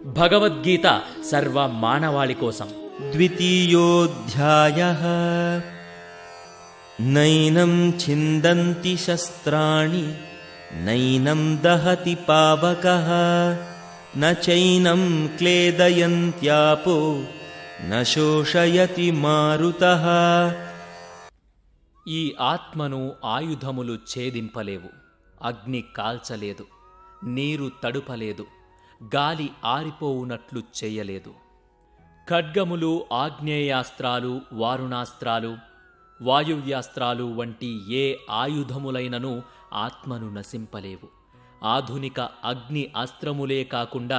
భగవద్గీత సర్వ మానవాళి కోసం द्वितीयोऽध्यायः नैनं छिन्दन्ति शस्त्राणि नैनं दहति पावकः न चैनं क्लेदयन्त्यापो न शोषयति मारुतः ఈ ఆత్మను ఆయుధములు ఛేదింపలేవు అగ్ని కాల్చలేదు నీరు తడుపలేదు గాలి ఆరిపోవునట్లు చేయలేదు ఖడ్గములు ఆగ్నేయాస్త్రాలు వారుణాస్త్రాలు వాయువ్యాస్త్రాలు వంటి ఏ ఆయుధములైనను ఆత్మను నశింపలేవు ఆధునిక అగ్ని అస్త్రములే కాకుండా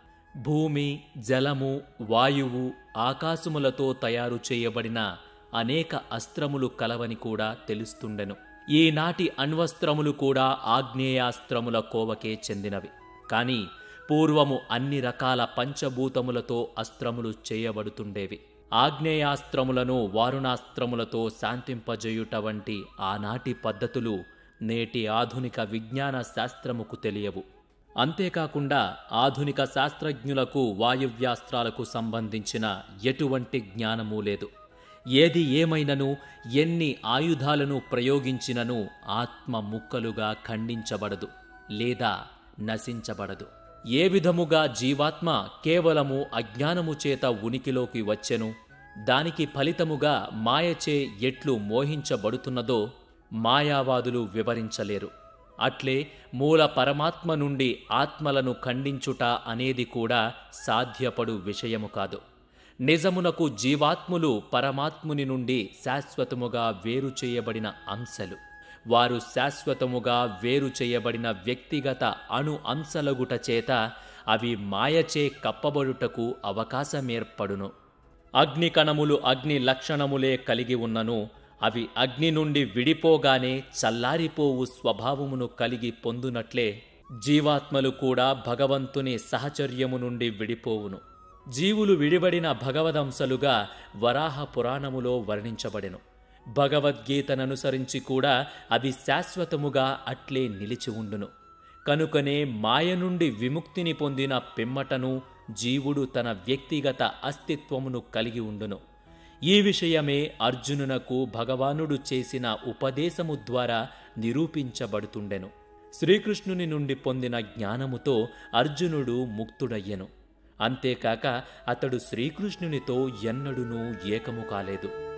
భూమి జలము వాయువు ఆకాశములతో తయారు చేయబడిన అనేక అస్త్రములు కలవని కూడా తెలుస్తుండెను ఈనాటి అణ్వస్త్రములు కూడా ఆగ్నేయాస్త్రముల కోవకే చెందినవి కాని పూర్వము అన్ని రకాల పంచభూతములతో అస్త్రములు చేయబడుతుండేవి ఆగ్నేయాస్త్రములను వారుణాస్త్రములతో శాంతింపజేయుట వంటి ఆనాటి పద్ధతులు నేటి ఆధునిక విజ్ఞాన శాస్త్రముకు తెలియవు అంతేకాకుండా ఆధునిక శాస్త్రజ్ఞులకు వాయువ్యాస్త్రాలకు సంబంధించిన ఎటువంటి జ్ఞానమూ లేదు ఏది ఏమైనను ఎన్ని ఆయుధాలను ప్రయోగించినను ఆత్మ ముక్కలుగా ఖండించబడదు లేదా నశించబడదు ఏ విధముగా జీవాత్మ కేవలము అజ్ఞానము చేత ఉనికిలోకి వచ్చెను దానికి ఫలితముగా మాయచే ఎట్లు మోహించబడుతున్నదో మాయావాదులు వివరించలేరు అట్లే మూల పరమాత్మ నుండి ఆత్మలను ఖండించుట అనేది కూడా సాధ్యపడు విషయము కాదు నిజమునకు జీవాత్ములు పరమాత్ముని నుండి శాశ్వతముగా వేరు చేయబడిన అంశలు వారు శాశ్వతముగా వేరు చేయబడిన వ్యక్తిగత అణు అంశలగుట చేత అవి మాయచే కప్పబడుటకు అవకాశమేర్పడును అగ్ని కణములు అగ్ని లక్షణములే కలిగి ఉన్నను అవి అగ్ని నుండి విడిపోగానే చల్లారిపోవు స్వభావమును కలిగి పొందునట్లే జీవాత్మలు కూడా భగవంతుని సహచర్యము నుండి విడిపోవును జీవులు విడిబడిన భగవదంశలుగా వరాహ పురాణములో వర్ణించబడెను భగవద్గీతననుసరించి కూడా అవి శాశ్వతముగా అట్లే నిలిచి ఉండును కనుకనే మాయ నుండి విముక్తిని పొందిన పిమ్మటను జీవుడు తన వ్యక్తిగత అస్తిత్వమును కలిగి ఉండును ఈ విషయమే అర్జునునకు భగవానుడు చేసిన ఉపదేశము ద్వారా నిరూపించబడుతుండెను శ్రీకృష్ణుని నుండి పొందిన జ్ఞానముతో అర్జునుడు ముక్తుడయ్యెను అంతేకాక అతడు శ్రీకృష్ణునితో ఎన్నడునూ ఏకము కాలేదు